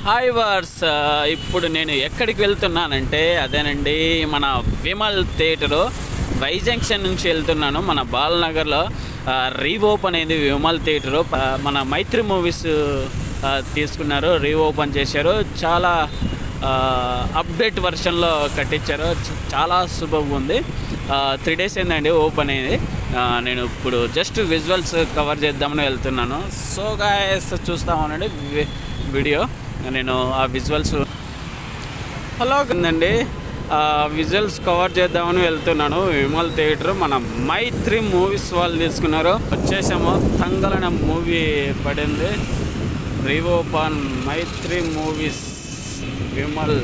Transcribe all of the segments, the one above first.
hi verse ఇప్పుడు నేను ఎక్కడికి వెళ్తున్నానంటే అదేనండి మన విమల్ థియేటరు వై జంక్షన్ నుంచి వెళ్తున్నాను మన బాలనగర్లో రీఓపెన్ అయింది విమల్ థియేటరు ప- మన మైత్రి మూవీస్ ఆ, తీసుకున్నారు రీఓపెన్ చేశారు చాలా అప్డేట్ వర్షన్లో కట్టించారు చ- చాలా సూపర్గా ఉంది త్రీ డేస్ అయిందండి ఓపెన్ అయింది ఆ, నేను ఇప్పుడు జస్ట్ విజువల్స్ కవర్ చేద్దామని వెళ్తున్నాను సో గాయస్ చూస్తామనండి వి- వీడియో నేను ఆ విజువల్స్ హలో ఉందండి విజువల్స్ కవర్ చేద్దామని వెళ్తున్నాను విమల్ థియేటర్ మన మైత్రి మూవీస్ వాళ్ళు తీసుకున్నారు వచ్చేసాము తంగలన మూవీ పడింది reopen Mythri movies Vimal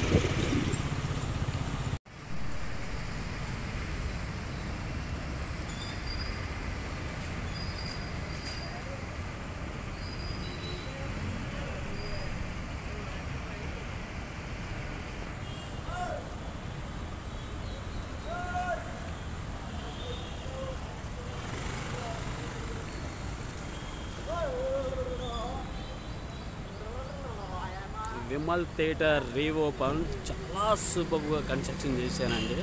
Vimal theatre reopen చాలా సూపర్గా కన్స్ట్రక్షన్ చేశానండి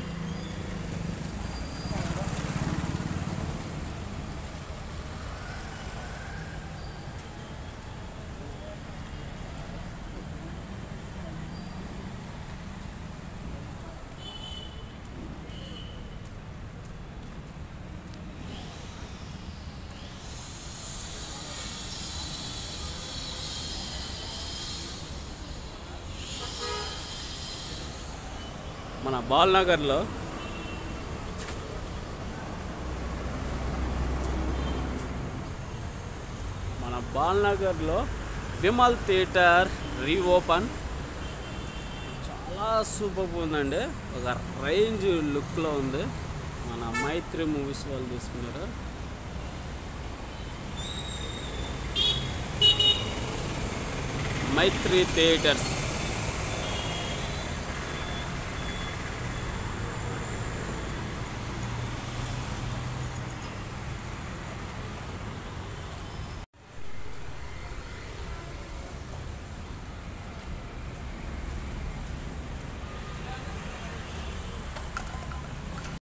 మన బాల్నగర్లో మన బాల్నగర్లో విమల్ థియేటర్ రీఓపెన్ చాలా సూపర్ ఉందండి ఒక రేంజ్ లుక్లో ఉంది మన మైత్రి మూవీస్ వాళ్ళు తీసుకున్నారు మైత్రి థియేటర్స్